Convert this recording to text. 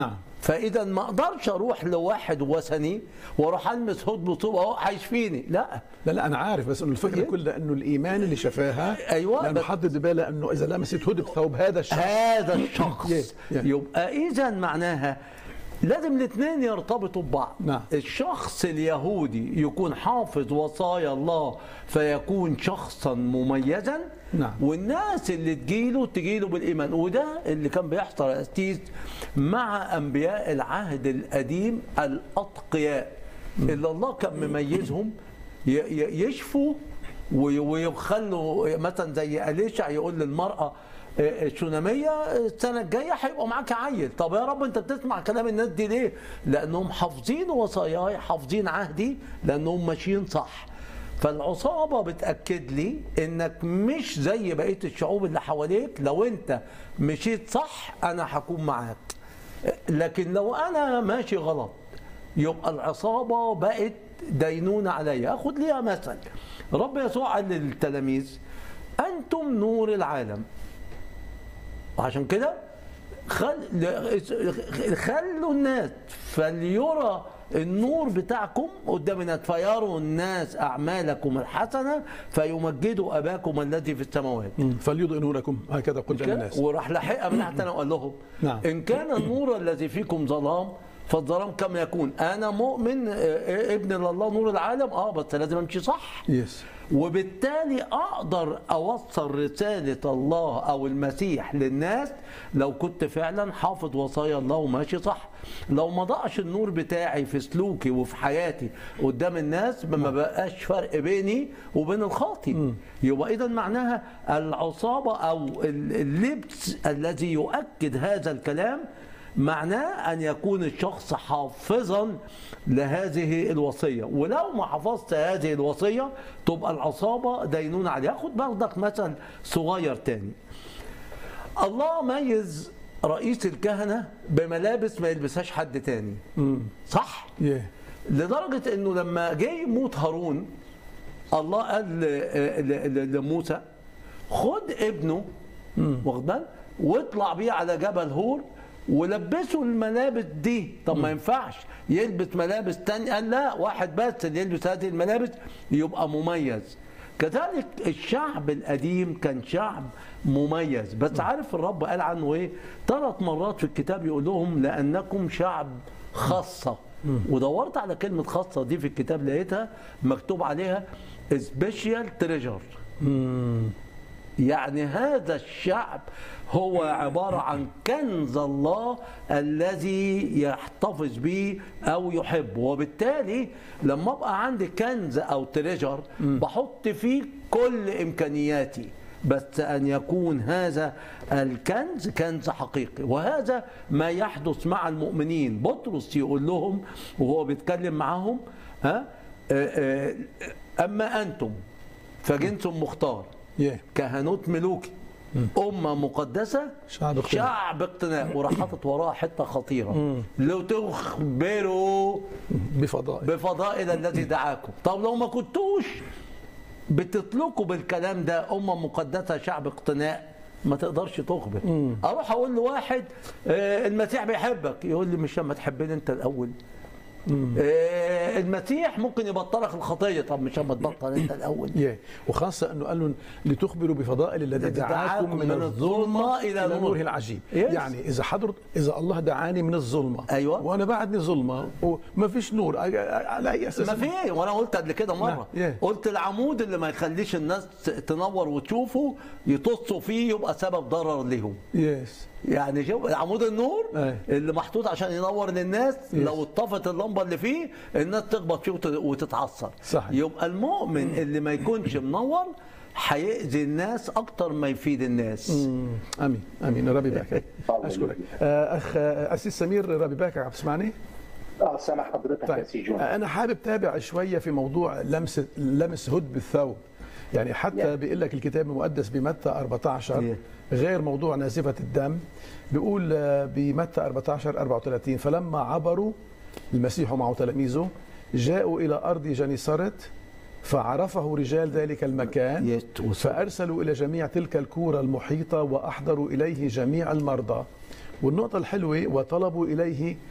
نعم فاذا ما اقدرش اروح لواحد وثني واروح المس هود بطوبه اهو هيشفيني لا لا لا انا عارف بس انه الفكره إيه؟ كلها انه الايمان اللي شفاها أيوة، لانه بس- حدد بالها انه اذا لمست هدب ثوب هذا الشخص هذا الشخص يه- يه. يبقى اذا معناها لازم الاثنين يرتبطوا ببعض نعم. الشخص اليهودي يكون حافظ وصايا الله فيكون شخصا مميزا نعم. والناس اللي تجيله تجيله بالايمان وده اللي كان بيحصل يا أستيذ مع انبياء العهد القديم الاتقياء اللي الله كان مميزهم ي- ي- يشفوا وي- ويخلوا مثلا زي اليشع يقول للمراه الشونامية السنة الجاية هيبقى معاك عيل طب يا رب انت بتسمع كلام الناس دي ليه لانهم حافظين وصاياي حافظين عهدي لانهم ماشيين صح فالعصابة بتأكد لي انك مش زي بقية الشعوب اللي حواليك لو انت مشيت صح انا هكون معاك لكن لو انا ماشي غلط يبقى العصابة بقت دينونة عليا اخد ليها مثل رب يسوع قال للتلاميذ انتم نور العالم وعشان كده خل... خلوا الناس فليرى النور بتاعكم قدام الناس فيروا الناس اعمالكم الحسنه فيمجدوا اباكم الذي في السماوات فليضئ نوركم هكذا قلت للناس وراح لحقها من تحت وقال لهم نعم. ان كان النور الذي فيكم ظلام فالظلام كم يكون انا مؤمن آه، ابن الله نور العالم اه بس لازم امشي صح يس وبالتالي اقدر اوصل رساله الله او المسيح للناس لو كنت فعلا حافظ وصايا الله وماشي صح لو ما ضاعش النور بتاعي في سلوكي وفي حياتي قدام الناس ما بقاش فرق بيني وبين الخاطي يبقى اذا معناها العصابه او اللبس الذي يؤكد هذا الكلام معناه أن يكون الشخص حافظا لهذه الوصية ولو ما حفظت هذه الوصية تبقى العصابة دينون عليها خد برضك مثل صغير تاني الله ميز رئيس الكهنة بملابس ما يلبسهاش حد تاني صح؟ يه لدرجة انه لما جه يموت هارون الله قال ل- ل- ل- لموسى خد ابنه واخد بالك واطلع بيه على جبل هور ولبسه الملابس دي طب ما ينفعش يلبس ملابس تانية قال لا واحد بس اللي يلبس هذه الملابس يبقى مميز كذلك الشعب القديم كان شعب مميز بس عارف الرب قال عنه ايه ثلاث مرات في الكتاب يقول لهم لانكم شعب خاصه ودورت على كلمه خاصه دي في الكتاب لقيتها مكتوب عليها سبيشال تريجر يعني هذا الشعب هو عبارة عن كنز الله الذي يحتفظ به أو يحبه وبالتالي لما أبقى عندي كنز أو تريجر بحط فيه كل إمكانياتي بس أن يكون هذا الكنز كنز حقيقي وهذا ما يحدث مع المؤمنين بطرس يقول لهم وهو بيتكلم معهم ها آه، آه، أما أنتم فجنس مختار يه كهنوت ملوكي أمة مقدسة شعب اقتناء. شعب اقتناء وراح حاطط وراها حتة خطيرة لو تخبروا بفضائل بفضائل الذي دعاكم طب لو ما كنتوش بتطلقوا بالكلام ده أمة مقدسة شعب اقتناء ما تقدرش تخبر اروح اقول لواحد آه، المسيح بيحبك يقول لي مش لما تحبني انت الاول آه، المسيح ممكن يبطلك الخطيه طب مش لما تبطل انت الاول يه وخاصة أنه قال لهم لتخبروا بفضائل الذي الذي دعاكم من الظلمة إلى نوره العجيب Yes. يعني إذا حضرت إذا الله دعاني من الظلمة أيوة. وأنا بعدني ظلمة وما فيش نور أ- أ- على أي أساس ما في وانا قلت قبل كده مره نعم. Yeah. قلت العمود اللي ما يخليش الناس تنور وتشوفه يطصوا فيه يبقى سبب ضرر ليهم يس يعني شوف عمود النور أي. اللي محطوط عشان ينور للناس لو اتطفت اللمبه اللي فيه الناس تخبط فيه وت- وتتعصر صحيح. يبقى المؤمن اللي ما يكونش منور هيأذي الناس اكتر ما يفيد الناس مم. امين امين ربي باكر اشكرك آه، اخ آه، اسيس سمير ربي باكر عم تسمعني؟ اه سامع حضرتك يا طيب سي جون انا حابب تابع شويه في موضوع لمس لمس هد بالثوب يعني حتى Yeah. بيقول لك الكتاب المقدس بمتى 14 Yeah. غير موضوع نازفه الدم بيقول آه، بمتى 14 34 فلما عبروا المسيح مع تلاميذه جاءوا الى ارض جنيسرت فعرفه رجال ذلك المكان يت- وس- فأرسلوا إلى جميع تلك الكورة المحيطة وأحضروا إليه جميع المرضى والنقطة الحلوة وطلبوا إليه